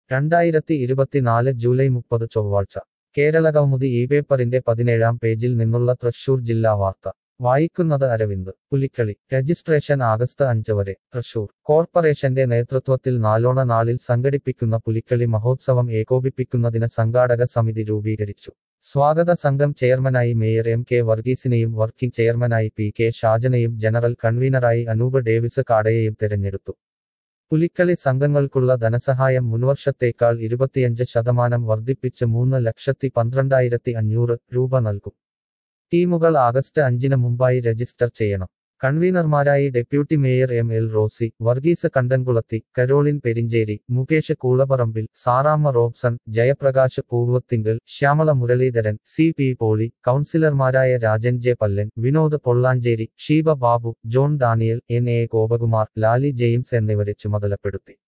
രണ്ടായിരത്തി ഇരുപത്തിനാല് ജൂലൈ മുപ്പത് ചൊവ്വാഴ്ച കേരളകൗമുദി ഈ പേപ്പറിന്റെ പതിനേഴാം പേജിൽ നിന്നുള്ള തൃശൂർ ജില്ലാ വാർത്ത വായിക്കുന്നത് അരവിന്ദ് പുലിക്കളി രജിസ്ട്രേഷൻ ആഗസ്റ്റ് അഞ്ച് വരെ തൃശൂർ കോർപ്പറേഷന്റെ നേതൃത്വത്തിൽ നാലോണ നാളിൽ സംഘടിപ്പിക്കുന്ന പുലിക്കളി മഹോത്സവം ഏകോപിപ്പിക്കുന്നതിന് സംഘാടക സമിതി രൂപീകരിച്ചു സ്വാഗത സംഘം ചെയർമാനായി മേയർ എം കെ വർഗീസിനെയും വർക്കിംഗ് ചെയർമാനായി പി കെ ഷാജനെയും ജനറൽ കൺവീനറായി അനൂപ് ഡേവിസ് കാടയെയും തിരഞ്ഞെടുത്തു പുലിക്കളി സംഘങ്ങൾക്കുള്ള ധനസഹായം മുൻവർഷത്തേക്കാൾ ഇരുപത്തിയഞ്ച് ശതമാനം വർദ്ധിപ്പിച്ച് മൂന്ന് ലക്ഷത്തി പന്ത്രണ്ടായിരത്തി അഞ്ഞൂറ് രൂപ നൽകും ടീമുകൾ ആഗസ്റ്റ് അഞ്ചിന് മുമ്പായി രജിസ്റ്റർ ചെയ്യണം കൺവീനർമാരായി deputy mayor M L Rosy Varghese Kandankulathy Caroline Perincheri Mukesh Koolaparambil Saramma Robson Jayaprakash Poovathingal Shyamala Muraleedharan C P Poly കൗൺസിലർമാരായ Rajan J Pallan Vinod Pollachery Sheeba Babu John Daniel N A Gopakumar Lali James എന്നിവരെ ചുമതലപ്പെടുത്തി